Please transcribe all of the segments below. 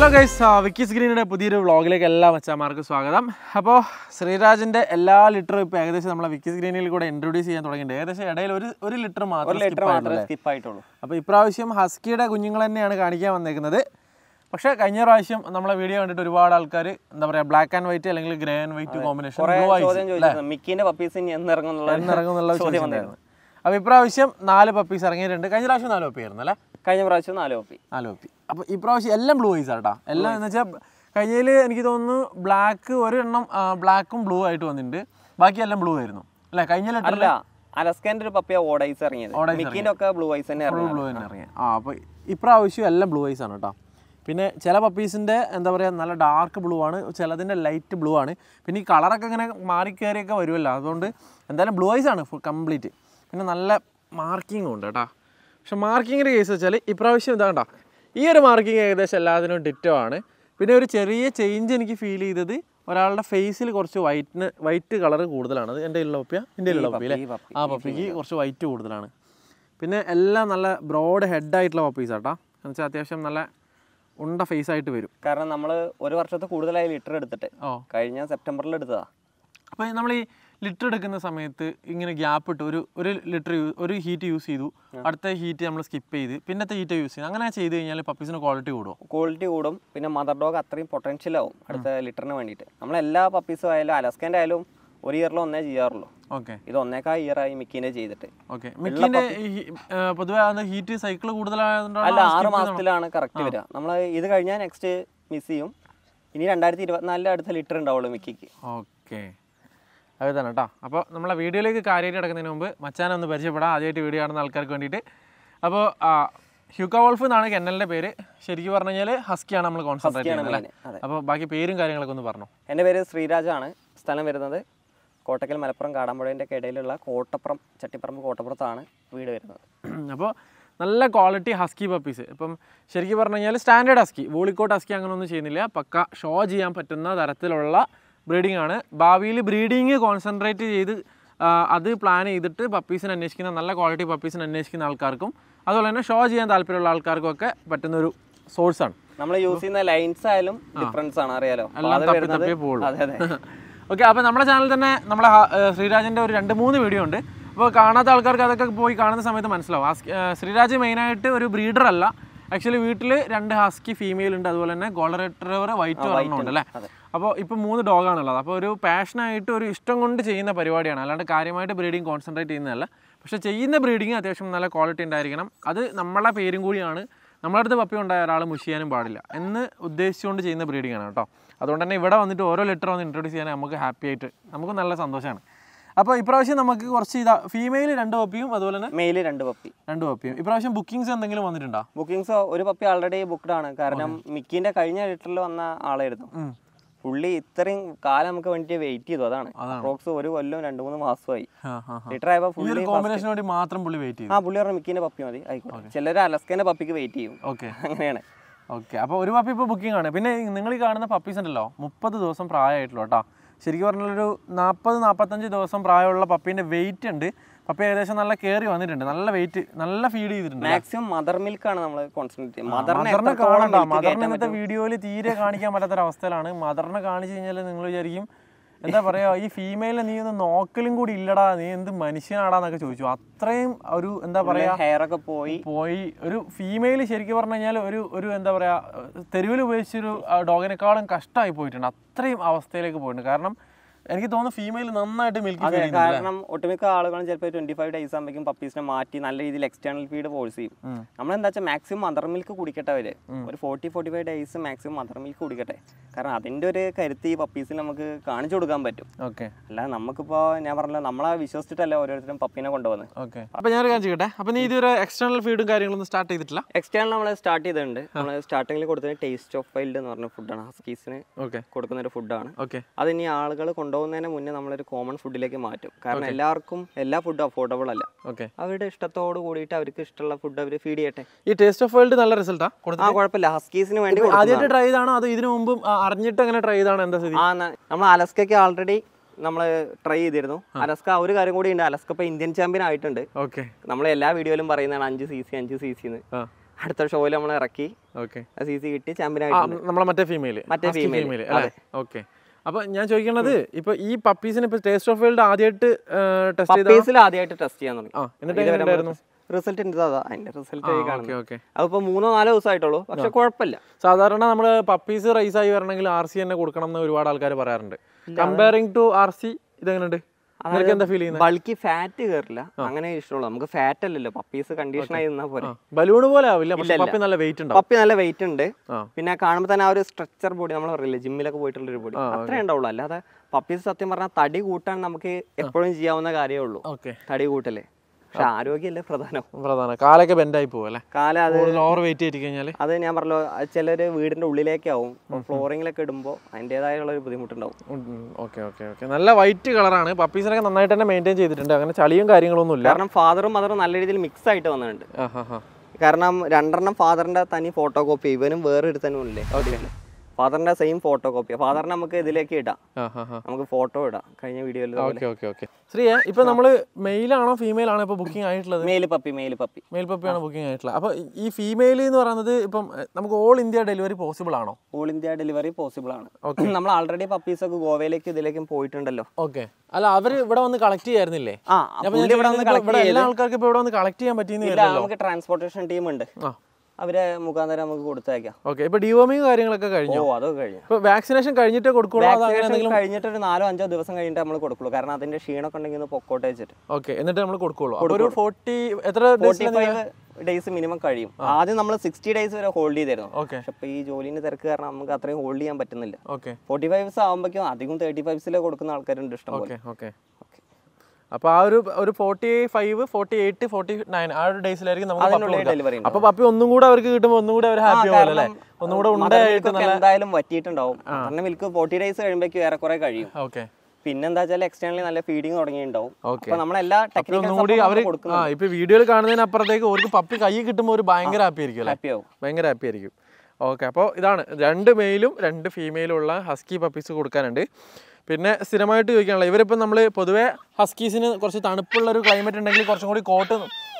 Guys wikis ഗ്രീനിയുടെ പുതിയൊരു വ്ളോഗിലേക്ക് എല്ലാ മച്ചാമാർക്കും സ്വാഗതം അപ്പോൾ ശ്രീരാജിന്റെ എല്ലാ ലിറ്ററും ഇപ്പോൾ ഏകദേശം നമ്മളെ വിക്കീസ് ഗ്രീനിൽ കൂടെ ഇൻട്രൊഡ്യൂസ് ചെയ്യാൻ തുടങ്ങിയിട്ടുണ്ട് ഏകദേശം ഇടയിൽ ഒരു ഒരു ലിറ്റർ ഒരു മാത്രം ലിറ്റർ മാത്രമേ സ്കിപ്പ് ആയിട്ടുള്ളൂ അപ്പോൾ ഇപ്രാവശ്യം ഹസ്കിയുടെ കുഞ്ഞുങ്ങൾ തന്നെയാണ് കാണിക്കാൻ വന്നേക്കുന്നത് പക്ഷേ കഴിഞ്ഞ പ്രാവശ്യം നമ്മളെ വീഡിയോ കണ്ടിട്ട് ഒരുപാട് ആൾക്കാർ എന്താ പറയുക ബ്ലാക്ക് ആൻഡ് വൈറ്റ് അല്ലെങ്കിൽ ഗ്രേ ആൻഡ് വൈറ്റ് കോമ്പിനേഷൻ കുറെ ബ്ലൂ ചോദ്യം ചോദിച്ചിരുന്നു മിക്കിന്റെ പപ്പീസ് ഇനി എന്നിറങ്ങുന്നുള്ള ഇറങ്ങുന്നുള്ള ചോദ്യം വന്നിരുന്നു അപ്പോൾ ഇപ്രാവശ്യം നാല് പപ്പീസ് ഇറങ്ങിയിട്ടുണ്ട് കഴിഞ്ഞ പ്രാവശ്യം നാല് പപ്പി ആയിരുന്നു അല്ലേ കഴിഞ്ഞ പ്രാവശ്യം നാല് പപ്പി നാല് പപ്പി അപ്പോൾ ഇപ്രാവശ്യം എല്ലാം ബ്ലൂ ഐസ് ആട്ടോ എല്ലാം എന്ന് വെച്ചാൽ കഴിഞ്ഞതിൽ എനിക്ക് തോന്നുന്നു ബ്ലാക്ക് ഒരെണ്ണം ബ്ലാക്കും ബ്ലൂ ആയിട്ട് വന്നിട്ടുണ്ട് ബാക്കി എല്ലാം ബ്ലൂ ആയിരുന്നു അല്ലേ കഴിഞ്ഞ ലിറ്ററിൽ അല്ല അലസ്കാന്റെ ഒരു പപ്പിയ ഓഡൈസ് ഇറങ്ങിയത് മിക്കിന്റെ ഒക്കെ ബ്ലൂ ഐസ് തന്നെ ഇറങ്ങി ബ്ലൂ തന്നെ ഇറങ്ങി ആ അപ്പോൾ ഇപ്രാവശ്യം എല്ലാം ബ്ലൂ ഐസ് ആണ് കേട്ടോ പിന്നെ ചില പപ്പീസിൻ്റെ എന്താ പറയുക നല്ല ഡാർക്ക് ബ്ലൂ ആണ് ചിലതിൻ്റെ ലൈറ്റ് ബ്ലൂ ആണ് പിന്നെ ഈ കളറൊക്കെ ഇങ്ങനെ മാറിക്കയറിയൊക്കെ വരുമല്ലോ അതുകൊണ്ട് എന്തായാലും ബ്ലൂ ഐസ് ആണ് ഫുൾ കംപ്ലീറ്റ് പിന്നെ നല്ല മാർക്കിങ്ങും ഉണ്ട് കേട്ടോ പക്ഷെ മാർക്കിങ്ങിൻ്റെ കേസ് വെച്ചാൽ ഇപ്രാവശ്യം ഇതാ കേട്ടോ ഈ ഒരു മാർക്കിങ് ഏകദേശം എല്ലാത്തിനും ഡിറ്റോ ആണ് പിന്നെ ഒരു ചെറിയ ചേഞ്ച് എനിക്ക് ഫീൽ ചെയ്തത് ഒരാളുടെ ഫേസിൽ കുറച്ച് വൈറ്റിന് വൈറ്റ് കളർ കൂടുതലാണ് അത് എൻ്റെ ഉള്ള പപ്പിയ എൻ്റെ ഉള്ള പപ്പി അല്ലേ ഈ പപ്പി, ആ പപ്പിക്ക് കുറച്ച് വൈറ്റ് കൂടുതലാണ് പിന്നെ എല്ലാം നല്ല ബ്രോഡ് ഹെഡായിട്ടുള്ള പപ്പീസ് ആട്ടാ എന്ന് വെച്ചാൽ അത്യാവശ്യം നല്ല ഉണ്ട ഫേസ് ആയിട്ട് വരും കാരണം നമ്മൾ ഒരു വർഷത്തെ കൂടുതലായി ലിറ്റർ എടുത്തിട്ട് ഓ കഴിഞ്ഞ സെപ്റ്റംബറിൽ എടുത്തതാ അപ്പോൾ നമ്മൾ ഈ ലിറ്റർ എടുക്കുന്ന സമയത്ത് ഇങ്ങനെ ഗ്യാപ്പ് ഇട്ട് ഒരു ഒരു ലിറ്റർ ഒരു ഹീറ്റ് യൂസ് ചെയ്തു അടുത്ത ഹീറ്റ് നമ്മൾ സ്കിപ്പ് ചെയ്ത് പിന്നത്തെ ഹീറ്റ് യൂസ് ചെയ്തു അങ്ങനെ ചെയ്ത് കഴിഞ്ഞാൽ പപ്പീസിന് ക്വാളിറ്റി കൂടുമോ ക്വാളിറ്റി കൂടും പിന്നെ മദർ ഡോഗ് അത്രയും പൊട്ടൻഷ്യൽ ആവും അടുത്ത ലിറ്ററിന് വേണ്ടിയിട്ട് നമ്മൾ എല്ലാ പപ്പീസും ആയാലും അലസ്കാൻ്റെ ആയാലും ഒരു ഇയറിൽ ഒന്നേ ചെയ്യാറുള്ളൂ ഓക്കെ ഇത് ഒന്നേക്കാ ഇയറായി മിക്കിനെ ചെയ്തിട്ട് ഓക്കെ മിക്കിൻ്റെ പൊതുവെ അത് ഹീറ്റ് സൈക്കിൾ അല്ല കൂടുതലായതുകൊണ്ടാണ് ആറ് മാസത്തിലാണ് കറക്റ്റ് വരിക നമ്മൾ ഇത് കഴിഞ്ഞാൽ നെക്സ്റ്റ് മിസ് ചെയ്യും ഇനി രണ്ടായിരത്തി ഇരുപത്തിനാലിലെ അടുത്ത ലിറ്റർ ഉണ്ടാവുള്ളൂ മിക്കിക്ക് ഓക്കെ അത് തന്നെ കേട്ടോ അപ്പോൾ നമ്മളെ വീഡിയോയിലേക്ക് കാര്യമായിട്ട് കിടക്കുന്നതിന് മുമ്പ് മച്ചാനെ ഒന്ന് പരിചയപ്പെടാം ആദ്യമായിട്ട് വീഡിയോ കാണുന്ന ആൾക്കാർക്ക് വേണ്ടിയിട്ട് അപ്പോൾ ഹ്യൂക്ക വോൾഫ് എന്നാണ് കെന്നലിൻ്റെ പേര് ശരിക്കും പറഞ്ഞു കഴിഞ്ഞാൽ ഹസ്കിയാണ് നമ്മൾ കോൺസെൻട്രേറ്റ് ചെയ്യുന്നത് അല്ലേ main, അതെ. അപ്പോൾ ബാക്കി പേരും കാര്യങ്ങളൊക്കെ ഒന്ന് പറഞ്ഞു എൻ്റെ പേര് ശ്രീരാജാണ് സ്ഥലം വരുന്നത് കോട്ടക്കൽ മലപ്പുറം കാടാമ്പുഴേൻ്റെ ഒക്കെ ഇടയിലുള്ള കോട്ടപ്പുറം ചട്ടിപ്പറമ്പ് കോട്ടപ്പുറത്താണ് വീട് വരുന്നത് അപ്പോൾ നല്ല ക്വാളിറ്റി ഹസ്കി പപ്പീസ് ഇപ്പം ശരിക്കും പറഞ്ഞു കഴിഞ്ഞാൽ സ്റ്റാൻഡേർഡ് ഹസ്കി വോളിക്കോട്ട് ഹസ്കി അങ്ങനെ ഒന്നും ചെയ്യുന്നില്ല പക്ക ഷോ ചെയ്യാൻ പറ്റുന്ന തരത്തിലുള്ള ബ്രീഡിംഗ് ആണ് ഭാവിയിൽ ബ്രീഡിങ് കോൺസെൻട്രേറ്റ് ചെയ്ത് ആ, അത് പ്ലാൻ ചെയ്തിട്ട് പപ്പീസിനെ അന്വേഷിക്കുന്ന നല്ല ക്വാളിറ്റി പപ്പീസിനെ അന്വേഷിക്കുന്ന ആൾക്കാർക്കും അതുപോലെ തന്നെ ഷോ ചെയ്യാൻ താല്പര്യമുള്ള ആൾക്കാർക്കും ഒക്കെ പറ്റുന്ന ഒരു സോഴ്സാണ് നമ്മൾ യൂസ് ചെയ്യുന്ന ലൈൻസ് ആയാലും ഡിഫറൻസ് ആണ് അറിയാലോ അപ്പൊ എല്ലാം അത് തപ്പി വരുന്നത് തപ്പിയേ പോവുള്ളൂ. അതെ അതെ ഓക്കെ അപ്പോൾ നമ്മുടെ ചാനലിൽ തന്നെ നമ്മളെ ഹ- ഏർ ശ്രീരാജിൻ്റെ ഒരു രണ്ട് മൂന്ന് വീഡിയോ ഉണ്ട് അപ്പോൾ കാണാത്ത ആൾക്കാർക്ക് അതൊക്കെ പോയി കാണുന്ന സമയത്ത് മനസ്സിലാവും ഹസ്കി- ഏർ ശ്രീരാജ് മെയിനായിട്ട് ഒരു ബ്രീഡർ അല്ല ആക്ച്വലി വീട്ടിൽ രണ്ട് ഹസ്കി ഫീമെയിൽ ഉണ്ട് അതുപോലെ തന്നെ ഗോൾഡൻ റിട്രീവർ വൈറ്റ് ഒരെണ്ണം ഉണ്ട് അല്ലേ അതെ. അപ്പോൾ ഇപ്പോൾ മൂന്ന് ഡോഗാണുള്ളത് അപ്പോൾ ഒരു പാഷനായിട്ട് ഒരു ഇഷ്ടം കൊണ്ട് ചെയ്യുന്ന പരിപാടിയാണ് അല്ലാണ്ട് കാര്യമായിട്ട് ബ്രീഡിങ് കോൺസെൻട്രേറ്റ് ചെയ്യുന്നതല്ല പക്ഷേ ചെയ്യുന്ന ബ്രീഡിങ് അത്യാവശ്യം നല്ല ക്വാളിറ്റി ഉണ്ടായിരിക്കണം അത് നമ്മളെ പേരും കൂടിയാണ് നമ്മളെ അടുത്ത് പപ്പി ഉണ്ടായ ഒരാൾ മുഷ് ചെയ്യാനും പാടില്ല എന്ന് ഉദ്ദേശിച്ചുകൊണ്ട് ചെയ്യുന്ന ബ്രീഡിംഗ് ആണ് കേട്ടോ അതുകൊണ്ട് തന്നെ ഇവിടെ വന്നിട്ട് ഓരോ ലെറ്റർ വന്ന് ഇൻട്രൊഡ്യൂസ് ചെയ്യാൻ നമുക്ക് ഹാപ്പി ആയിട്ട് നമുക്ക് നല്ല സന്തോഷമാണ് അപ്പോൾ ഇപ്രാവശ്യം നമുക്ക് കുറച്ച് ഇതാ ഫീമെയിൽ രണ്ട് പപ്പിയും അതുപോലെ തന്നെ മെയില് രണ്ട് പപ്പി രണ്ട് പപ്പിയും ഇപ്രാവശ്യം ബുക്കിംഗ്സ് എന്തെങ്കിലും വന്നിട്ടുണ്ടോ ബുക്കിംഗ്സ് ഒരു പപ്പി ആൾറെഡി ബുക്ക്ഡ് ആണ് കാരണം മിക്കിന്റെ കഴിഞ്ഞ ലിറ്ററിൽ വന്ന ആളായിരുന്നു ഉം. പുള്ളി ഇത്രയും കാലം നമുക്ക് വേണ്ടി വെയിറ്റ് ചെയ്തു അതാണ് അപ്രോക്സ് ഒരു കൊല്ലം രണ്ട് മൂന്ന് മാസമായി ആ ആ ആ. ലിറ്റർ ആയപ്പോ ഈ പുള്ളി ഒരു കോമ്പിനേഷന് വേണ്ടി മാത്രം പുള്ളി വെയിറ്റ് ചെയ്തു ആ പുള്ളി പറഞ്ഞ മിക്കിന്റെ പപ്പി മതി ആയിക്കോട്ടെ ചിലർ അലസ്കേന്റെ പപ്പിക്ക് വെയിറ്റ് ചെയ്യും ഓക്കെ അങ്ങനെയാണ് ഓക്കെ അപ്പോൾ ഒരു പപ്പി ഇപ്പോൾ ബുക്കിംഗ് ആണ് പിന്നെ നിങ്ങൾ ഈ കാണുന്ന പപ്പീസ് ഉണ്ടല്ലോ മുപ്പത് ദിവസം പ്രായമായിട്ടുള്ളൂ കേട്ടോ ശരിക്കും പറഞ്ഞാൽ ഒരു നാൽപ്പത് നാൽപ്പത്തഞ്ച് ദിവസം പ്രായമുള്ള പപ്പീൻ്റെ വെയിറ്റ് ഉണ്ട് പപ്പി ഏകദേശം നല്ല കയറി വന്നിട്ടുണ്ട് നല്ല വെയിറ്റ് നല്ല ഫീഡ് ചെയ്തിട്ടുണ്ട് മാക്സിമം മദർ മിൽക്ക് ആണ് നമ്മൾ കോൺസെൻട്രേറ്റ് ചെയ്യുന്നത് മദറിനെ മദറിനെ എത്രത്തോളം കാണണ്ട milk മദറിനെ കയറ്റാൻ ഇന്നത്തെ പറ്റും വീഡിയോയിൽ തീരെ കാണിക്കാൻ പറ്റാത്തൊരവസ്ഥയിലാണ് മദറിനെ കാണിച്ചു കഴിഞ്ഞാൽ നിങ്ങൾ വിചാരിക്കും എന്താ പറയാ ഈ ഫീമെയിലിനെ നീ ഒന്ന് നോക്കലും കൂടി ഇല്ലടാ നീ എന്ത് മനുഷ്യനാടാന്നൊക്കെ ചോദിച്ചു അത്രയും ഒരു എന്താ പറയാ ഹെയർ ഒക്കെ പോയി പോയി ഒരു ഫീമെയിൽ ശരിക്കും പറഞ്ഞു കഴിഞ്ഞാൽ ഒരു ഒരു എന്താ പറയാ തെരുവിൽ ഉപയോഗിച്ചൊരു ഡോഗിനേക്കാളും കഷ്ടമായി പോയിട്ടുണ്ട് അത്രയും അവസ്ഥയിലേക്ക് പോയിട്ടുണ്ട് കാരണം എനിക്ക് തോന്നുന്നു ഫീമെയിൽ നന്നായിട്ട് മിൽക്ക് അതെ കാരണം ഒട്ടുമിക്ക ആളുകളും ചിലപ്പോൾ ട്വന്റി ഫൈവ് ഡേയ്സ് ആകുമ്പോഴേക്കും പപ്പീസിനെ മാറ്റി നല്ല രീതിയിൽ എക്സ്റ്റേണൽ ഫീഡ് ഫോഴ്സ് ചെയ്യും നമ്മൾ എന്താ വെച്ചാൽ മാക്സിമം മദർ മിൽക്ക് കുടിക്കട്ടെ അവര് ഒരു forty forty five days maximum mother milk കുടിക്കട്ടെ കാരണം അതിന്റെ ഒരു കരുത്ത് ഈ പപ്പീസിൽ നമുക്ക് കാണിച്ചു കൊടുക്കാൻ പറ്റും ഓക്കെ അല്ല നമുക്കിപ്പോ ഞാൻ പറഞ്ഞല്ലോ നമ്മളെ വിശ്വസിച്ചിട്ടല്ല ഓരോരുത്തരും പപ്പീനെ കൊണ്ടുപോകുന്നത് ഓക്കെ അപ്പൊ ഞാനൊരു കാര്യം ചെയ്യട്ടെ അപ്പൊ നീ ഇതുവരെ എക്സ്റ്റേണൽ ഫീഡും കാര്യങ്ങളൊന്നും സ്റ്റാർട്ട് ചെയ്തിട്ടില്ല എക്സ്റ്റേണൽ നമ്മൾ സ്റ്റാർട്ട് ചെയ്തിട്ടുണ്ട് നമ്മൾ സ്റ്റാർട്ടിങ്ങിൽ കൊടുത്തത് ടേസ്റ്റ് ഓഫ് വൈൽഡ് എന്ന് പറഞ്ഞ ഫുഡാണ് ഹസ്കീസിന് ഓക്കെ കൊടുക്കുന്ന ഒരു ഫുഡാണ് ഓക്കെ അതിനി ആളുകൾ കൊണ്ടുപോകുന്നതിന് മുന്നേ നമ്മളൊരു കോമൺ ഫുഡിലേക്ക് മാറ്റും കാരണം എല്ലാവർക്കും എല്ലാ ഫുഡും അഫോർഡബിൾ അല്ല ഓക്കെ അവരുടെ ഇഷ്ടത്തോട് കൂടിയിട്ട് അവർക്ക് ഇഷ്ടമുള്ള ഫുഡ് അവർ ഫീഡ് ചെയ്യട്ടെ ഈ ടേസ്റ്റ് ഓഫ് വേൾഡ് നല്ല റിസൾട്ടാ കൊടുത്ത ആ കുഴപ്പമില്ല ഹസ്കീസിന് വേണ്ടി കൊടുക്കുന്നതാണ്. ആദ്യമായിട്ട് ട്രൈ ചെയ്താണോ അത് ഇതിനു മുമ്പും ആ, അറിഞ്ഞിട്ട് അങ്ങനെ ട്രൈ ചെയ്താണോ എന്താ സ്ഥിതി ആ ന- നമ്മൾ അലസ്കയ്ക്ക് ആൾറെഡി നമ്മൾ ട്രൈ ചെയ്തിരുന്നു അലസ്ക ഒരു കാര്യം കൂടി ഉണ്ട് അലസ്ക ഇപ്പോൾ ഇന്ത്യൻ ചാമ്പ്യൻ ആയിട്ടുണ്ട് ഓക്കെ നമ്മൾ എല്ലാ വീഡിയോയിലും പറയുന്നതാണ് അഞ്ച് സി സി അഞ്ച് സി സിന്ന് ആ അടുത്ത ഷോയിൽ നമ്മൾ ഇറക്കി ഓക്കെ സി സി കിട്ടി ആ ചാമ്പ്യനായിട്ട് നമ്മളെ മറ്റേ ഫീമെയിൽ മറ്റേ female, ഫീമെയിൽ അല്ലേ ഓക്കെ അപ്പൊ ഞാൻ ചോദിക്കണത് ഇപ്പൊ ഈ പപ്പീസിന് ഇപ്പൊ ടേസ്റ്റ് ഓഫ് വേൾഡ് ആദ്യമായിട്ട് ടെസ്റ്റ് ചെയ്ത പപ്പീസിൽ ആദ്യമായിട്ട് ടെസ്റ്റ് ചെയ്യാൻ തുടങ്ങി ആ എന്നിട്ട് എങ്ങനെ ഉണ്ടായിരുന്നു റിസൾട്ട് ഉണ്ട് അതാ അതിന്റെ റിസൾട്ട് ഓക്കെ കാണുന്നത് ഓക്കെ അതിപ്പോ മൂന്നോ നാലോ ദിവസമായിട്ടുള്ളൂ പക്ഷെ കുഴപ്പമില്ല സാധാരണ നമ്മൾ പപ്പീസ് റൈസ് ആയി വരണമെങ്കിൽ ആർ സി തന്നെ കൊടുക്കണം എന്ന് ഒരുപാട് ആൾക്കാർ പറയാറുണ്ട് കമ്പയറിംഗ് ടു ആർ സി ഇതെങ്ങനെയുണ്ട് നിനക്ക് എന്താ ഫീൽ ചെയ്യുന്നത് ബൾക്കി ഫാറ്റ് കയറില്ല അങ്ങനെ ഇഷ്ടമുള്ളൂ നമുക്ക് ഫാറ്റ് അല്ലല്ലോ പപ്പീസ് കണ്ടീഷൻ ആയി നിന്നാ പോലെ ബലൂൺ പോലെ ആവില്ല പക്ഷെ പപ്പി നല്ല വെയിറ്റ് ഉണ്ടാവും പപ്പി നല്ല വെയിറ്റ് ഉണ്ട് ആ. പിന്നെ കാണുമ്പോൾ തന്നെ ആ ഒരു സ്ട്രക്ചർ ബോഡി നമ്മൾ പറയില്ലേ ജിമ്മിലൊക്കെ പോയിട്ടുള്ള ഒരു ബോഡി അത്രേ ഉണ്ടാവുള്ളൂ അല്ലാതെ പപ്പീസ് സത്യം പറഞ്ഞാൽ തടി കൂട്ടാൻ നമുക്ക് എപ്പോഴും ചെയ്യാവുന്ന കാര്യമേ ഉള്ളൂ ഓക്കെ തടി കൂട്ടല്ലേ പക്ഷെ ആരോഗ്യമല്ലേ പ്രധാനം പ്രധാന കാലൊക്കെ ബെൻഡായി പോകും അല്ലേ കാലം അത് കൂടുതൽ ഓവർ വെയിറ്റ് ആയിട്ട് കഴിഞ്ഞാൽ അത് ഞാൻ പറഞ്ഞല്ലോ ചിലർ വീടിന്റെ ഉള്ളിലേക്കാവും ഫ്ലോറിങ്ങിലൊക്കെ ഇടുമ്പോൾ അതിൻ്റെതായുള്ള ഒരു ബുദ്ധിമുട്ടുണ്ടാവും ഓക്കെ ഓക്കെ ഓക്കെ നല്ല വൈറ്റ് കളറാണ് പപ്പീസിനൊക്കെ നന്നായിട്ട് തന്നെ മെയിൻറ്റെയിൻ ചെയ്തിട്ടുണ്ട് അങ്ങനെ ചളിയും കാര്യങ്ങളൊന്നും ഇല്ല കാരണം ഫാദറും മദറും നല്ല രീതിയിൽ മിക്സ് ആയിട്ട് വന്നിട്ടുണ്ട് ആ ഹാ ഹാ കാരണം രണ്ടെണ്ണം ഫാദറിന്റെ തനി ഫോട്ടോ കോപ്പി ഇവനും വേറെ എടുത്തനും ഇല്ലേ ഫാദറിന്റെ സെയിം ഫോട്ടോ കോപ്പി ഫാദറിനെ നമുക്ക് ഇതിലേക്ക് ഇടാം ആ ഹാ ഹാ നമുക്ക് ഫോട്ടോ ഇടാം കഴിഞ്ഞ വീഡിയോയിൽ ഓക്കെ ഓക്കെ ഓക്കെ ശ്രീയെ ഇപ്പൊ നമ്മള് മെയിലാണോ ഫീമെയിൽ ആണോ ഇപ്പൊ ബുക്കിംഗ് ആയിട്ടുള്ളത് male puppy male puppy male പപ്പിയാണ് ബുക്കിംഗ് ആയിട്ടുള്ളത് അപ്പൊ ഈ ഫീമെയിൽ എന്ന് പറയുന്നത് ഇപ്പം എ, നമുക്ക് ഓൾ ഇന്ത്യ ഡെലിവറി പോസിബിൾ ആണോ ഓൾ ഇന്ത്യ ഡെലിവറി പോസിബിൾ ആണ് നമ്മൾ ആൾറെഡി പപ്പീസ് ഒക്കെ ഗോവയിലേക്ക് ഇതിലേക്കും പോയിട്ടുണ്ടല്ലോ ഓക്കെ അല്ല അവര് ഇവിടെ വന്ന് കളക്ട് ചെയ്യായിരുന്നില്ലേ ആ അപ്പൊ പുള്ളി ഞാൻ ഇവിടെ വന്ന് ചോദിക്കുന്നത് കളക്ട് ഇവിടെ എല്ലാ ആൾക്കാർക്കും ഇപ്പൊ ഇവിടെ വന്ന് കളക്ട് ചെയ്യാൻ പറ്റിയെന്ന് ഇല്ല വരില്ലല്ലോ നമുക്ക് ട്രാൻസ്പോർട്ടേഷൻ ടീം ഉണ്ട് ആ അവരെ മുഖാന്തരം നമുക്ക് കൊടുത്തയക്കാം ഓക്കെ ഇപ്പൊ ഡിവോമിങ് കാര്യങ്ങളൊക്കെ കഴിഞ്ഞു ഓ അതൊക്കെ കഴിഞ്ഞു ഇപ്പൊ വാക്സിനേഷൻ കഴിഞ്ഞിട്ടേ കൊടുക്കുള്ളൂ അത് അങ്ങനെ വാക്സിനേഷൻ കഴിഞ്ഞിട്ട് ഒരു നാലോ അഞ്ചോ ദിവസം കഴിഞ്ഞിട്ട് നമ്മൾ കൊടുക്കുള്ളൂ കാരണം അതിന്റെ ക്ഷീണമൊക്കെ ഉണ്ടെങ്കിൽ ഒന്ന് പൊക്കോട്ടെ വെച്ചിട്ട് ഓക്കെ എന്നിട്ട് നമ്മൾ കൊടുക്കുള്ളൂ അപ്പൊ ഒരു ഫോർട്ടി എത്ര ഫോർട്ടി ഡേയ്സിൽ ഫൈവ് ഡേയ്സ് മിനിമം കഴിയും ആദ്യം നമ്മൾ സിക്സ്റ്റി ഡേയ്സ് വരെ ഹോൾഡ് ചെയ്തായിരുന്നു ഓക്കെ പക്ഷെ ഇപ്പൊ ഈ ജോലിന്റെ തിരക്ക് കാരണം നമുക്ക് അത്രയും ഹോൾഡ് ചെയ്യാൻ പറ്റുന്നില്ല ഓക്കെ ഫോർട്ടി ഫൈവ്സ് ആകുമ്പോഴേക്കും അധികം തേർട്ടി ഫൈവ്സിൽ കൊടുക്കുന്ന ആൾക്കാരുണ്ട് ഇഷ്ടം പോലെ ഓക്കെ ഓക്കെ അപ്പൊ ആ ഒരു ഒരു forty five forty eight forty nine ആ ഒരു ഡേയ്സിലായിരിക്കും നമുക്ക് പപ്പി അതിനുള്ളിൽ കൊടുക്കുക. ഡെലിവറി അപ്പൊ പപ്പി ഒന്നും കൂടെ അവർക്ക് കിട്ടുമ്പോൾ ഒന്നും കൂടെ അവർ ഹാപ്പി ആവുമല്ലോ അല്ലേ ഒന്നും കൂടെ ഉണ്ടായിട്ട് നല്ല എന്തായാലും വറ്റിയിട്ടുണ്ടാവും കാരണം മിൽക്ക് ഫോർട്ടി ഡേയ്സ് കഴിയുമ്പോഴേക്കും ഏറെക്കുറെ കഴിയും ഓക്കെ പിന്നെന്താ വെച്ചാൽ എക്സ്റ്റേണലി നല്ല ഫീഡിങ് തുടങ്ങിയിട്ടുണ്ടാവും Okay. അപ്പൊ നമ്മളെല്ലാ ടെക്നിക്കൽ ഒന്നും കൂടി അവര് ആ ഇപ്പൊ വീഡിയോയിൽ കാണുന്നതിനപ്പുറത്തേക്ക് അവർക്ക് പപ്പി കൈ കിട്ടുമ്പോൾ ഒരു ഭയങ്കര ഹാപ്പി ആയിരിക്കും അല്ലേ ഹാപ്പി ആവും ഭയങ്കര ഹാപ്പി ആയിരിക്കും ഓക്കെ അപ്പോൾ ഇതാണ് രണ്ട് മെയിലും രണ്ട് ഫീമെയിലും ഉള്ള ഹസ്കി പപ്പീസ് കൊടുക്കാനുണ്ട് പിന്നെ സ്ഥിരമായിട്ട് ചോദിക്കാനുള്ള ഇവരിപ്പോൾ നമ്മൾ പൊതുവേ ഹസ്കീസിന് കുറച്ച് തണുപ്പുള്ള ഒരു ക്ലൈമറ്റ് ഉണ്ടെങ്കിൽ കുറച്ചും കൂടി കോട്ട്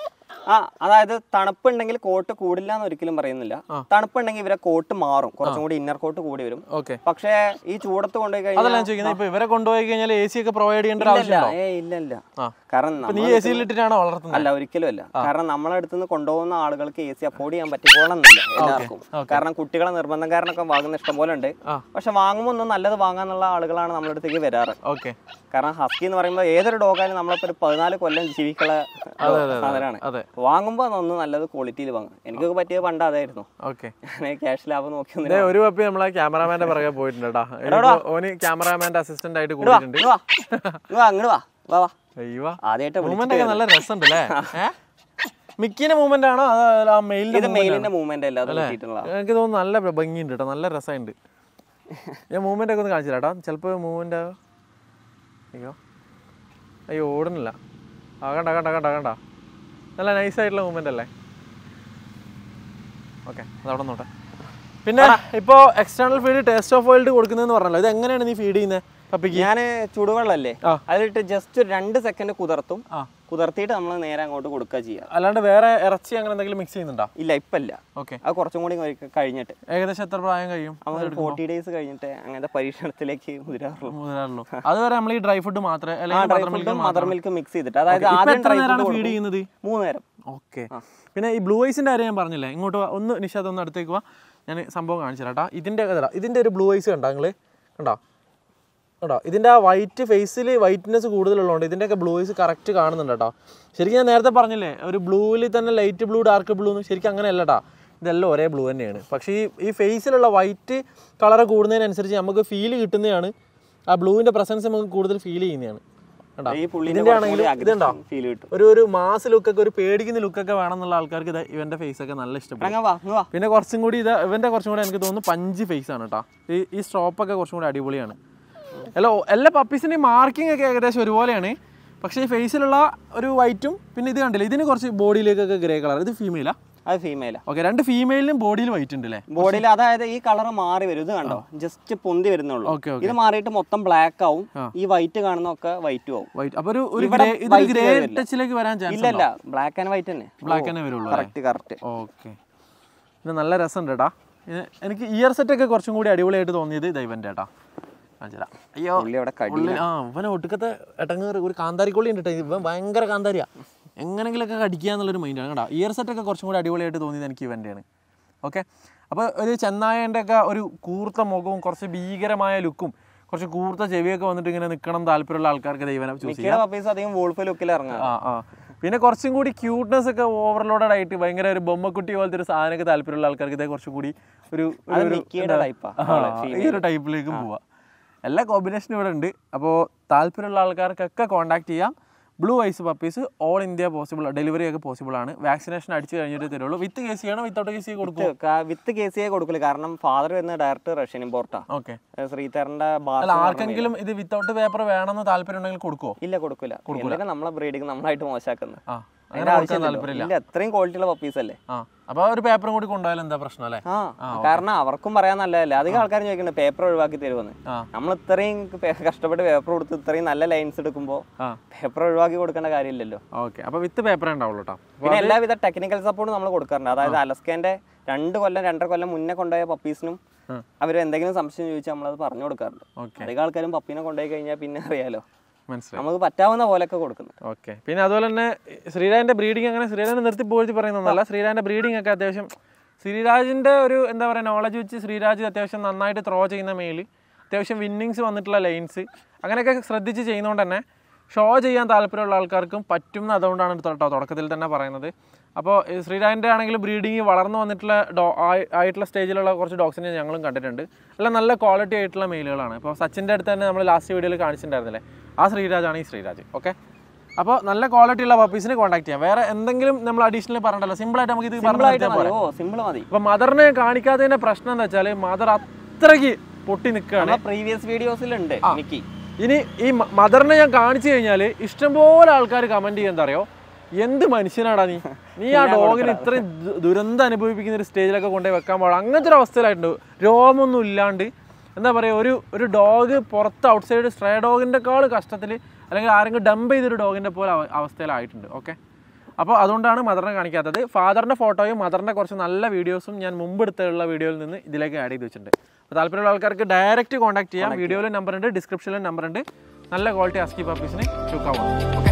ആ അതായത് തണുപ്പുണ്ടെങ്കിൽ കോട്ട് കൂടില്ല എന്ന് ഒരിക്കലും പറയുന്നില്ല തണുപ്പുണ്ടെങ്കിൽ ഇവരെ കോട്ട് മാറും കുറച്ചും കൂടി ഇന്നർ കോട്ട് കൂടി വരും ഓക്കെ പക്ഷേ ഈ ചൂടത്ത് കൊണ്ടുപോയി അതല്ല കഴിഞ്ഞാൽ ഞാൻ ചോദിക്കുന്നത് ഇപ്പോൾ ഇവരെ കൊണ്ടുപോയി കഴിഞ്ഞാൽ എ സി ഒക്കെ പ്രൊവൈഡ് ചെയ്യേണ്ട ഒരു ആവശ്യമുണ്ടോ ഏ ഇല്ല ഇല്ല ആ. കാരണം ഇപ്പൊ നീ നമ്മള് എ സിയിൽ ഇട്ടിട്ടാണോ വളർത്തുന്നത് അല്ല ഒരിക്കലും അല്ല കാരണം നമ്മളെ അടുത്ത് നിന്ന് കൊണ്ടുപോകുന്ന ആളുകൾക്ക് എ സി അഫോർഡ് ചെയ്യാൻ പറ്റിക്കോളന്നില്ല എല്ലാവർക്കും കാരണം കുട്ടികളെ നിർബന്ധം കാരണമൊക്കെ വാങ്ങുന്ന ഇഷ്ടം പോലെ ഉണ്ട് ആ. പക്ഷെ വാങ്ങുമ്പോൾ ഒന്നും നല്ലത് വാങ്ങാന്നുള്ള ആളുകളാണ് നമ്മുടെ അടുത്തേക്ക് വരാറ് ഓക്കെ കാരണം ഹസ്കി എന്ന് പറയുമ്പോൾ ഏതൊരു ഡോഗായാലും നമ്മളിപ്പോ ഒരു പതിനാല് കൊല്ലം ജീവിക്കുള്ള സാധനമാണ് അതെ വാങ്ങുമ്പോൾ ഒന്ന് നല്ലത് ക്വാളിറ്റിയിൽ വാങ്ങും എനിക്കൊക്കെ പറ്റിയത് പണ്ട് അതായിരുന്നു ഓക്കെ ഞാൻ ക്യാഷ് ലാഭം നോക്കി ദേ, ഒന്നും ഒരു പപ്പി നമ്മളെ ക്യാമറാമാന്റെ പുറകെ പോയിട്ടുണ്ട് കേട്ടോ ഇനിയിപ്പോ ഓന് ക്യാമറാമാന്റെ അസിസ്റ്റന്റ് ആയിട്ട് കൂടിയിട്ടുണ്ട് ഇങ്ങ് വാ ഇങ്ങ് വാ അങ്ങോട്ട് വാ വാ വാ അയ്യോ ആദ്യമായിട്ട് മൂവ്മെന്റ് ഒക്കെ നല്ല രസമുണ്ട് അല്ലേ ഏഹ് മിക്കിന്റെ മൂവ്മെന്റ് ആണോ അതോ ആ മെയിലിന്റെ ഇത് മെയിലിന്റെ മൂവ്മെന്റ് അല്ല അത് നോക്കിയിട്ടുള്ള എനിക്ക് തോന്നുന്നു നല്ല ഭംഗിയുണ്ട് കേട്ടോ നല്ല രസമുണ്ട് ഞാൻ മൂവ്മെന്റ് ഒക്കെ ഒന്ന് കാണിച്ചു കേട്ടോ ചിലപ്പോൾ മൂവ്മെന്റ് അയ്യോ അയ്യോ ഓടുന്നില്ല ആ കണ്ട കണ്ട കണ്ട കണ്ട നല്ല നൈസ് ആയിട്ടുള്ള മൂവ്മെന്റ് അല്ലേ ഓക്കെ അതവിടെ നോട്ടെ പിന്നെ ഇപ്പോ external feed taste of world കൊടുക്കുന്നതെന്ന് പറഞ്ഞല്ലോ ഇത് എങ്ങനെയാണ് നീ ഫീഡ് ചെയ്യുന്നത് പപ്പിക്ക് ഞാൻ ചൂടുവെള്ളമല്ലേ ആ. അതിലിട്ട് ജസ്റ്റ് രണ്ട് സെക്കൻഡ് കുതിർത്തും ആ കുതിർത്തിയിട്ട് നമ്മൾ നേരെ അങ്ങോട്ട് കൊടുക്കുക ചെയ്യുക അല്ലാണ്ട് വേറെ ഇറച്ചി അങ്ങനെ എന്തെങ്കിലും മിക്സ് ചെയ്യുന്നുണ്ടോ ഇല്ല ഇപ്പല്ല ഓക്കെ അത് കുറച്ചും കൂടി കഴി- കഴിഞ്ഞിട്ട് ഏകദേശം എത്ര പ്രായം കഴിയും നമ്മൾ ഫോർട്ടി ഡേയ്സ് കഴിഞ്ഞിട്ട് അങ്ങനത്തെ പരീക്ഷണത്തിലേക്ക് മുതിരാറുള്ളൂ മുതലാറുള്ളൂ അതുവരെ നമ്മൾ ഈ ഡ്രൈ ഫുഡ് മാത്രമേ ആ അല്ലെങ്കിൽ ഡ്രൈ buttermilk ഫുഡും മാത്രം- മദർ മിൽക്ക് മിക്സ് ചെയ്തിട്ട് അതായത് ഇപ്പൊ ആദ്യം എത്ര ഡ്രൈ നേരമാണ് ഫുഡ് ഫീഡ് ചെയ്യുന്നത് മൂന്ന് നേരം ഓക്കെ പിന്നെ ഈ ബ്ലൂ ഐസിന്റെ കാര്യം ഞാൻ പറഞ്ഞില്ലേ ഇങ്ങോട്ട് വാ ഒന്ന് നിഷാദ് ഒന്ന് അടുത്തേക്ക് വാ ഞാൻ സംഭവം കാണിച്ചു തരാം കേട്ടോ ഇതിന്റെ ഇതാ ഇതിന്റെ ഒരു ബ്ലൂ ഐസ് കണ്ടോ നിങ്ങള് കണ്ടോ കേട്ടോ ഇതിന്റെ ആ വൈറ്റ് ഫേസിൽ വൈറ്റ്നെസ് കൂടുതലുള്ളതുകൊണ്ട് ഇതിന്റെയൊക്കെ ബ്ലൂ ഐസ് കറക്റ്റ് കാണുന്നുണ്ട് കേട്ടോ ശരിക്കും ഞാൻ നേരത്തെ പറഞ്ഞില്ലേ ഒരു ബ്ലൂവിൽ തന്നെ ലൈറ്റ് ബ്ലൂ ഡാർക്ക് ബ്ലൂ എന്ന് ശരിക്കും അങ്ങനെയല്ല കേട്ടോ ഇതെല്ലാം ഒരേ ബ്ലൂ തന്നെയാണ് പക്ഷേ ഈ ഈ ഫേസിലുള്ള വൈറ്റ് കളർ കൂടുന്നതിനനുസരിച്ച് നമുക്ക് ഫീൽ കിട്ടുന്നതാണ് ആ ബ്ലൂവിന്റെ പ്രസൻസ് നമുക്ക് കൂടുതൽ ഫീൽ ചെയ്യുന്നതാണ് കേട്ടോ ഈ പുള്ളിന്റെ ഇതിന്റെ ആണെങ്കിലും ഇതുണ്ടോ ഫീൽ കിട്ടും ഒരു ഒരു മാസ് ലുക്കൊക്കെ ഒരു പേടിക്കുന്ന ലുക്കൊക്കെ വേണമെന്നുള്ള ആൾക്കാർക്ക് ഇത് ഇവന്റെ ഫേസ് ഒക്കെ നല്ല ഇഷ്ടപ്പെടും അങ്ങ് വാ അങ്ങ് വാ പിന്നെ കുറച്ചും കൂടി ഇത് ഇവന്റെ കുറച്ചും കൂടി എനിക്ക് തോന്നുന്നു പഞ്ച് ഫേസ് ആണ് കേട്ടോ ഈ ഈ സ്ട്രോപ്പ് ഒക്കെ കുറച്ചും കൂടി അടിപൊളിയാണ് എല്ലാ എല്ലാ പപ്പീസിന്റെയും മാർക്കിംഗ് ഒക്കെ ഏകദേശം ഒരുപോലെയാണ് പക്ഷേ ഈ ഫേസിലുള്ള ഒരു വൈറ്റും പിന്നെ ഇത് കണ്ടില്ല ഇതിന് കുറച്ച് ബോഡിയിലേക്കൊക്കെ ഗ്രേ കളർ ഇത് ഫീമെയിലാ അത് ഫീമെയിലാ ഓക്കെ രണ്ട് ഫീമെയിലിനും ബോഡിയിൽ വൈറ്റ് ഉണ്ട് അല്ലേ ബോഡിയിൽ അതായത് ഈ കളർ മാറി വരും ഇത് കണ്ടോ ജസ്റ്റ് പൊന്തി വരുന്നുള്ളൂ ഓക്കെ ഓക്കെ ഇത് മാറിയിട്ട് മൊത്തം ബ്ലാക്ക് ആവും ഈ വൈറ്റ് കാണുന്നൊക്കെ വൈറ്റും ആവും വൈറ്റ് അപ്പൊ ഒരു ഒരു ഇവിടെ ഗ്രേ ഇതൊരു white ഗ്രേ വരില്ല. ടച്ചിലേക്ക് വരാൻ ചാൻസ് ഇല്ല ഇല്ല ബ്ലാക്ക് ആൻഡ് വൈറ്റ് തന്നെ ബ്ലാക്ക് തന്നെ വരുള്ളൂ കറക്റ്റ് കറക്റ്റ് ഓക്കെ പിന്നെ നല്ല രസമുണ്ട് കേട്ടാ ഇത് എനിക്ക് ഇയർ സെറ്റൊക്കെ കുറച്ചും കൂടി അടിപൊളിയായിട്ട് തോന്നിയത് ദൈവൻ്റെ കേട്ടാ കാണിച്ചുതരാം അയ്യോ പുള്ളി അവിടെ കടി ഉള്ളിൽ ആ ഇവനെ ഒട്ടുക്കത്തെ എട്ടങ്ങേറ് ഒരു കാന്താരിക്കൊള്ളി ഉണ്ട് കേട്ടോ ഇവൻ ഭയങ്കര കാന്താരിയാ എങ്ങനെങ്കിലൊക്കെ കടിക്കുക എന്നുള്ളൊരു മൈൻഡാണ് കേട്ടോ ഇയർ സെറ്റൊക്കെ കുറച്ചും കൂടി അടിപൊളിയായിട്ട് തോന്നിയത് എനിക്ക് ഇവൻ്റെയാണ് ഓക്കെ അപ്പോൾ ഒരു ചെന്നായൻ്റെ ഒക്കെ ഒരു കൂർത്ത മുഖവും കുറച്ച് ഭീകരമായ ലുക്കും കുറച്ച് കൂർത്ത ചെവിയൊക്കെ വന്നിട്ട് ഇങ്ങനെ നിൽക്കണം താല്പര്യമുള്ള ആൾക്കാർക്ക് ദൈവനെ ചൂസ് ചെയ്യാം മിക്കയുടെ പപ്പീസ് അധികം വോൾഫ് ലുക്കിൽ ഇറങ്ങാം ആ ആ പിന്നെ കുറച്ചും കൂടി ക്യൂട്ട്നെസ് ഒക്കെ ഓവർലോഡഡ് ആയിട്ട് ഭയങ്കര ഒരു ബൊമ്മക്കുട്ടി പോലത്തെ ഒരു സാധനമൊക്കെ താല്പര്യമുള്ള ആൾക്കാർക്ക് ഇതേ കുറച്ചും കൂടി ഒരു അത് ഒരു- മിക്കിയുടെ ടൈപ്പാ ആ, ഈ ഒരു ടൈപ്പിലേക്കും പോവാം എല്ലാ കോമ്പിനേഷനും ഇവിടെ ഉണ്ട് അപ്പോൾ താല്പര്യമുള്ള ആൾക്കാർക്കൊക്കെ കോൺടാക്ട് ചെയ്യാം blue eyes puppies all India possible delivery ഒക്കെ പോസിബിൾ ആണ് വാക്സിനേഷൻ അടിച്ച് കഴിഞ്ഞിട്ട് തരുള്ളൂ വിത്ത് കേസ് ചെയ്യണം വിത്തൗട്ട് കേസ് കൊടുക്കും വിത്ത് കെ സി കൊടുക്കില്ല കാരണം ഫാദർ വരുന്ന ഡയറക്റ്റ് റഷ്യൻ ഇമ്പോർട്ടാ ഓക്കെ ശ്രീധരന്റെ അല്ല ബാസ് ആർക്കെങ്കിലും ഇത് വിത്തൗട്ട് പേപ്പർ വേണമെന്ന് താല്പര്യം ഉണ്ടെങ്കിൽ കൊടുക്കുമോ ഇല്ല കൊടുക്കില്ല എന്തിനാ നമ്മളെ ബ്രീഡിങ് നമ്മളായിട്ട് മോശമാക്കുന്നത് ആ അതിന്റെ അങ്ങനെ കൊടുക്കാൻ ആവശ്യമില്ല താല്പര്യമില്ല ഇല്ല എത്രയും ക്വാളിറ്റി ഉള്ള പപ്പീസ് അല്ലേ ആ അപ്പോൾ ഒരു പേപ്പറും കൂടി കൊണ്ടുപോയാലും എന്താ പ്രശ്നം അല്ലേ ആ കാരണം അവർക്കും പറയാൻ നല്ലതല്ലേ അധികം ആൾക്കാർ ചോദിക്കുന്നുണ്ട് പേപ്പർ ഒഴിവാക്കി തരുമെന്ന് ആ നമ്മൾ ഇത്രയും പേ- കഷ്ടപ്പെട്ട് പേപ്പർ കൊടുത്ത് ഇത്രയും നല്ല ലൈൻസ് എടുക്കുമ്പോൾ ആ പേപ്പർ ഒഴിവാക്കി കൊടുക്കേണ്ട കാര്യമില്ലല്ലോ ഓക്കെ അപ്പോൾ വിത്ത് പേപ്പറേ ഉണ്ടാവുള്ളൂ കേട്ടോ പിന്നെ എല്ലാവിധ ടെക്നിക്കൽ സപ്പോർട്ടും നമ്മൾ കൊടുക്കാറുണ്ട് അതായത് അലസ്കേന്റെ രണ്ട് കൊല്ലം രണ്ടര കൊല്ലം മുന്നേ കൊണ്ടുപോയ പപ്പീസിനും ഉം. അവർ എന്തെങ്കിലും സംശയം ചോദിച്ചാൽ നമ്മളത് പറഞ്ഞു കൊടുക്കാറുണ്ട് ഓക്കെ അധികം ആൾക്കാരും പപ്പീനെ കൊണ്ടുപോയി കഴിഞ്ഞാൽ പിന്നെ അറിയാലോ മനസ്സിലായി നമുക്ക് പറ്റാവുന്ന പോലെയൊക്കെ കൊടുക്കുന്നത് ഓക്കെ പിന്നെ അതുപോലെ തന്നെ ശ്രീരാജിന്റെ ബ്രീഡിംഗ് അങ്ങനെ ശ്രീരാജിനെ നിർത്തി പോയി പറയുന്നതല്ല ശ്രീരാജിന്റെ ബ്രീഡിംഗ് ഒക്കെ അത്യാവശ്യം ശ്രീരാജിന്റെ ഒരു എന്താ പറയുക നോളജ് വെച്ച് ശ്രീരാജ് അത്യാവശ്യം നന്നായിട്ട് ത്രോ ചെയ്യുന്ന മെയിൽ അത്യാവശ്യം വിന്നിങ്സ് വന്നിട്ടുള്ള ലൈൻസ് അങ്ങനെയൊക്കെ ശ്രദ്ധിച്ച് ചെയ്യുന്നതുകൊണ്ട് തന്നെ ഷോ ചെയ്യാൻ താല്പര്യമുള്ള ആൾക്കാർക്കും പറ്റും എന്ന് അതുകൊണ്ടാണ് കേട്ടോ തുടക്കത്തിൽ തന്നെ പറയുന്നത് അപ്പോൾ ശ്രീരാജിൻ്റെ ആണെങ്കിലും ബ്രീഡിങ് വളർന്നു വന്നിട്ടുള്ള ഡോ ആയി- ആയിട്ടുള്ള സ്റ്റേജിലുള്ള കുറച്ച് ഡോഗ്സിനെ ഞങ്ങളും കണ്ടിട്ടുണ്ട് എല്ലാം നല്ല ക്വാളിറ്റി ആയിട്ടുള്ള മെയിലുകളാണ് ഇപ്പോൾ സച്ചിൻ്റെ അടുത്ത് തന്നെ നമ്മൾ ലാസ്റ്റ് വീഡിയോയിൽ കാണിച്ചിട്ടുണ്ടായിരുന്നില്ലേ ആ ശ്രീരാജാണ് ഈ ശ്രീരാജ് ഓക്കെ അപ്പോൾ നല്ല ക്വാളിറ്റി ഉള്ള പപ്പീസിനെ കോൺടാക്ട് ചെയ്യാം വേറെ എന്തെങ്കിലും നമ്മൾ അഡീഷണൽ പറഞ്ഞിട്ടല്ലോ സിമ്പിൾ ആയിട്ട് നമുക്ക് ഇത് സിമ്പിൾ പറഞ്ഞു ആയിട്ട് നിർത്തിയാൽ മതി പോരെ ഓ സിമ്പിൾ മതി അപ്പോൾ മദറിനെ കാണിക്കാത്തതിന്റെ പ്രശ്നം എന്താ വെച്ചാൽ മദർ അത്രയ്ക്ക് പൊട്ടി നിൽക്കുകയാണ് നമ്മളെ പ്രീവിയസ് വീഡിയോസിലുണ്ട് മിക്കി ഇനി ഈ മ- മദറിനെ ഞാൻ കാണിച്ചു കഴിഞ്ഞാൽ ഇഷ്ടംപോലെ ആൾക്കാർ കമന്റ് ചെയ്യാൻ അറിയോ എന്ത് മനുഷ്യനാടാ നീ നീ ആ ഡോഗിന് ഇത്രയും ദു- ദുരന്തം അനുഭവിപ്പിക്കുന്ന ഒരു സ്റ്റേജിലൊക്കെ കൊണ്ടുപോയി വെക്കാൻ പാടില്ല അങ്ങനത്തെ ഒരു അവസ്ഥയിലായിട്ടുണ്ട് രോമൊന്നും ഇല്ലാണ്ട് എന്താ പറയുക ഒരു ഒരു ഡോഗ് പുറത്ത് ഔട്ട്സൈഡ് സ്ട്രേ ഡോഗിൻ്റെ കാൾ കഷ്ടത്തിൽ അല്ലെങ്കിൽ ആരെങ്കിലും ഡംപ് ചെയ്തൊരു ഡോഗിൻ്റെ പോലെ അവ- അവസ്ഥയിലായിട്ടുണ്ട് ഓക്കെ അപ്പോൾ അതുകൊണ്ടാണ് മദറിനെ കാണിക്കാത്തത് ഫാദറിൻ്റെ ഫോട്ടോയും മദറിൻ്റെ കുറച്ച് നല്ല വീഡിയോസും ഞാൻ മുമ്പ് എടുത്തുള്ള വീഡിയോയിൽ നിന്ന് ഇതിലേക്ക് ആഡ് ചെയ്ത് വെച്ചിട്ടുണ്ട് അപ്പോൾ താല്പര്യമുള്ള ആൾക്കാർക്ക് ഡയറക്റ്റ് കോൺടാക്ട് ചെയ്യാം വീഡിയോയിലും നമ്പർ ഉണ്ട് ഡിസ്ക്രിപ്ഷനിലും നമ്പർ ഉണ്ട് നല്ല ക്വാളിറ്റി അസ്കി പപ്പീസിന് ചൂക്കാവുന്നു ഓക്കെ